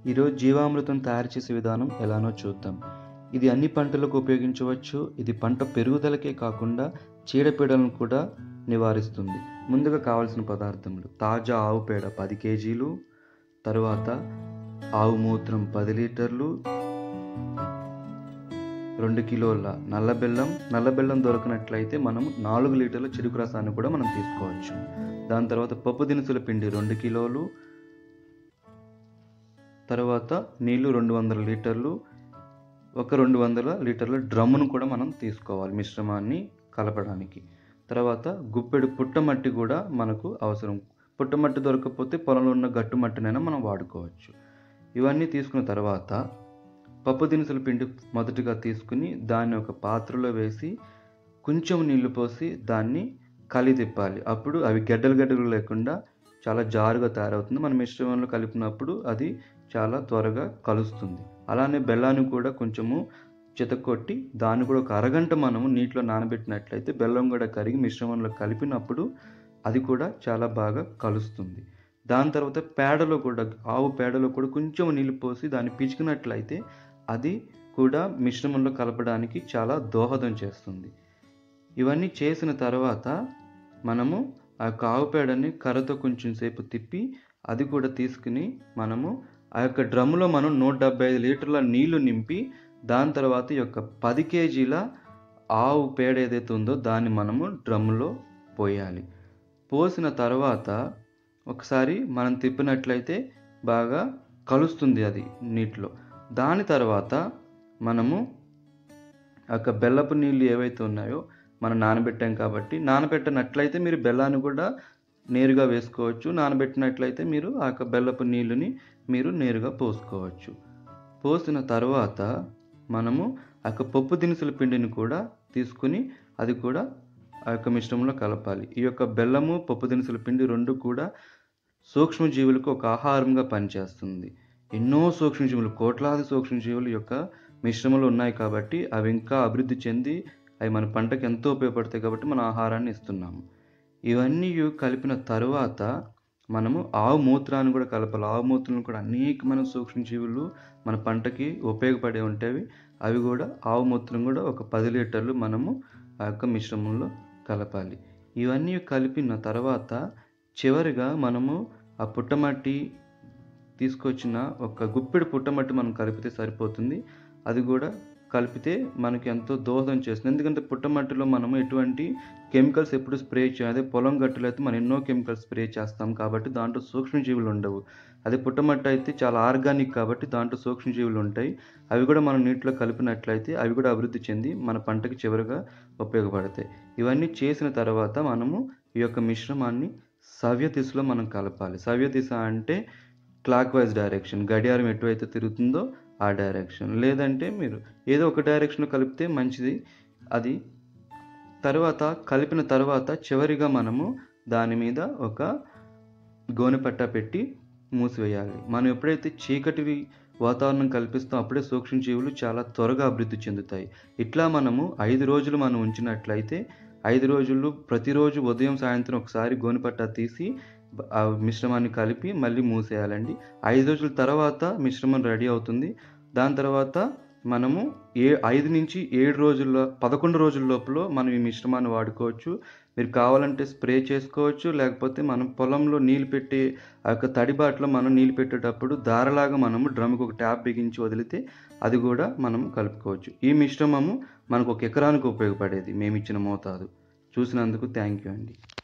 ఈరోజు జీవామృతం తయారు చేసే విధానం ఎలానో చూద్దాం ఇది అన్ని పంటలకు ఉపయోగించవచ్చు ఇది పంట పెరుగుదలకే కాకుండా చీడపీడలను కూడా నివారిస్తుంది ముందుగా కావాల్సిన పదార్థములు తాజా ఆవు పేడ పది కేజీలు తరువాత ఆవు మూత్రం పది లీటర్లు రెండు కిలోల నల్ల బెల్లం నల్ల బెల్లం దొరకనట్లయితే మనం నాలుగు లీటర్ల చెరుకు రసాన్ని కూడా మనం తీసుకోవచ్చు దాని తర్వాత పప్పు దినుసుల పిండి రెండు కిలోలు తర్వాత నీళ్లు రెండు వందల లీటర్లు ఒక రెండు వందల లీటర్ల డ్రమ్మును కూడా మనం తీసుకోవాలి మిశ్రమాన్ని కలపడానికి తర్వాత గుప్పెడు పుట్టమట్టి కూడా మనకు అవసరం పుట్టమట్టి దొరకకపోతే పొలంలో ఉన్న గట్టు మట్టినైనా మనం వాడుకోవచ్చు ఇవన్నీ తీసుకున్న తర్వాత పప్పు దినుసుల పిండి మొదటిగా తీసుకుని దాన్ని ఒక పాత్రలో వేసి కొంచెం నీళ్లు పోసి దాన్ని కలి తిప్పాలి అప్పుడు అవి గడ్డలు గడ్డలు లేకుండా చాలా జారుగా తయారవుతుంది మన మిశ్రమంలో కలిపినప్పుడు అది చాలా త్వరగా కలుస్తుంది అలానే బెల్లాన్ని కూడా కొంచెము చితకొట్టి దాన్ని కూడా ఒక అరగంట మనము నీటిలో నానబెట్టినట్లయితే బెల్లం కూడా కరిగి మిశ్రమంలో కలిపినప్పుడు అది కూడా చాలా బాగా కలుస్తుంది దాని తర్వాత పేడలో కూడా ఆవు పేడలో కూడా కొంచెం నీళ్ళు పోసి దాన్ని పిచికినట్లయితే అది కూడా మిశ్రమంలో కలపడానికి చాలా దోహదం చేస్తుంది ఇవన్నీ చేసిన తర్వాత మనము ఆ యొక్క ఆవు పేడని కర్రతో కొంచెం సేపు తిప్పి అది కూడా తీసుకుని మనము ఆ యొక్క డ్రమ్ములో మనం నూట డెబ్బై ఐదు లీటర్ల నీళ్లు నింపి దాని తర్వాత ఈ యొక్క పది కేజీల ఆవు పేడ ఏదైతే ఉందో దాన్ని మనము డ్రమ్ములో పోయాలి పోసిన తర్వాత ఒకసారి మనం తిప్పినట్లయితే బాగా కలుస్తుంది అది నీటిలో దాని తర్వాత మనము ఒక బెల్లపు నీళ్ళు ఏవైతే ఉన్నాయో మనం నానబెట్టాం కాబట్టి నానబెట్టినట్లయితే మీరు బెల్లాన్ని కూడా నేరుగా వేసుకోవచ్చు నానబెట్టినట్లయితే మీరు ఆ యొక్క బెల్లపు నీళ్ళని మీరు నేరుగా పోసుకోవచ్చు పోసిన తర్వాత మనము ఆ యొక్క పప్పు దినుసుల పిండిని కూడా తీసుకుని అది కూడా ఆ యొక్క మిశ్రమంలో కలపాలి ఈ యొక్క బెల్లము పప్పు దినుసుల పిండి రెండు కూడా సూక్ష్మజీవులకు ఒక ఆహారంగా పనిచేస్తుంది ఎన్నో సూక్ష్మజీవులు కోట్లాది సూక్ష్మజీవులు యొక్క మిశ్రమంలో ఉన్నాయి కాబట్టి అవి ఇంకా అభివృద్ధి చెంది అవి మన పంటకు ఎంతో ఉపయోగపడతాయి కాబట్టి మన ఆహారాన్ని ఇస్తున్నాము ఇవన్నీ కలిపిన తరువాత మనము ఆవు మూత్రాన్ని కూడా కలపాలి ఆవు మూత్రం కూడా అనేకమైన సూక్ష్మజీవులు మన పంటకి ఉపయోగపడే ఉంటాయి అవి కూడా ఆవు మూత్రం కూడా ఒక పది లీటర్లు మనము ఆ యొక్క మిశ్రమంలో కలపాలి ఇవన్నీ కలిపిన తర్వాత చివరిగా మనము ఆ పుట్టమట్టి తీసుకొచ్చిన ఒక గుప్పెడు పుట్టమట్టి మనం కలిపితే సరిపోతుంది అది కూడా కలిపితే మనకి ఎంతో దోహదం చేస్తుంది ఎందుకంటే పుట్టమట్టిలో మనం ఎటువంటి కెమికల్స్ ఎప్పుడు స్ప్రే చేయాలి అదే పొలం గట్టులో అయితే మనం ఎన్నో కెమికల్స్ స్ప్రే చేస్తాం కాబట్టి దాంట్లో సూక్ష్మజీవులు ఉండవు అదే పుట్టమట్టి అయితే చాలా ఆర్గానిక్ కాబట్టి దాంట్లో సూక్ష్మజీవులు ఉంటాయి అవి కూడా మనం నీటిలో కలిపినట్లయితే అవి కూడా అభివృద్ధి చెంది మన పంటకి చివరిగా ఉపయోగపడతాయి ఇవన్నీ చేసిన తర్వాత మనము ఈ యొక్క మిశ్రమాన్ని సవ్య దిశలో మనం కలపాలి సవ్య దిశ అంటే క్లాక్ వైజ్ డైరెక్షన్ గడియారం ఎటువైతే తిరుగుతుందో ఆ డైరెక్షన్ లేదంటే మీరు ఏదో ఒక డైరెక్షన్లో కలిపితే మంచిది అది తర్వాత కలిపిన తర్వాత చివరిగా మనము దాని మీద ఒక గోనెపట్ట పెట్టి మూసివేయాలి మనం ఎప్పుడైతే చీకటి వాతావరణం కల్పిస్తాం అప్పుడే సూక్ష్మజీవులు చాలా త్వరగా అభివృద్ధి చెందుతాయి ఇట్లా మనము ఐదు రోజులు మనం ఉంచినట్లయితే ఐదు రోజులు ప్రతిరోజు ఉదయం సాయంత్రం ఒకసారి గోనెపట్ట తీసి ఆ మిశ్రమాన్ని కలిపి మళ్ళీ మూసేయాలండి ఐదు రోజుల తర్వాత మిశ్రమం రెడీ అవుతుంది దాని తర్వాత మనము ఏ ఐదు నుంచి ఏడు రోజుల్లో పదకొండు రోజుల లోపల మనం ఈ మిశ్రమాన్ని వాడుకోవచ్చు మీరు కావాలంటే స్ప్రే చేసుకోవచ్చు లేకపోతే మనం పొలంలో నీళ్ళు పెట్టి ఆ యొక్క తడిబాట్లో మనం నీళ్ళు పెట్టేటప్పుడు దారలాగా మనము డ్రమ్కి ఒక ట్యాప్ బిగించి వదిలితే అది కూడా మనం కలుపుకోవచ్చు ఈ మిశ్రమము మనకు ఒక ఎకరానికి ఉపయోగపడేది మేము ఇచ్చిన మోతాదు చూసినందుకు థ్యాంక్ యూ అండి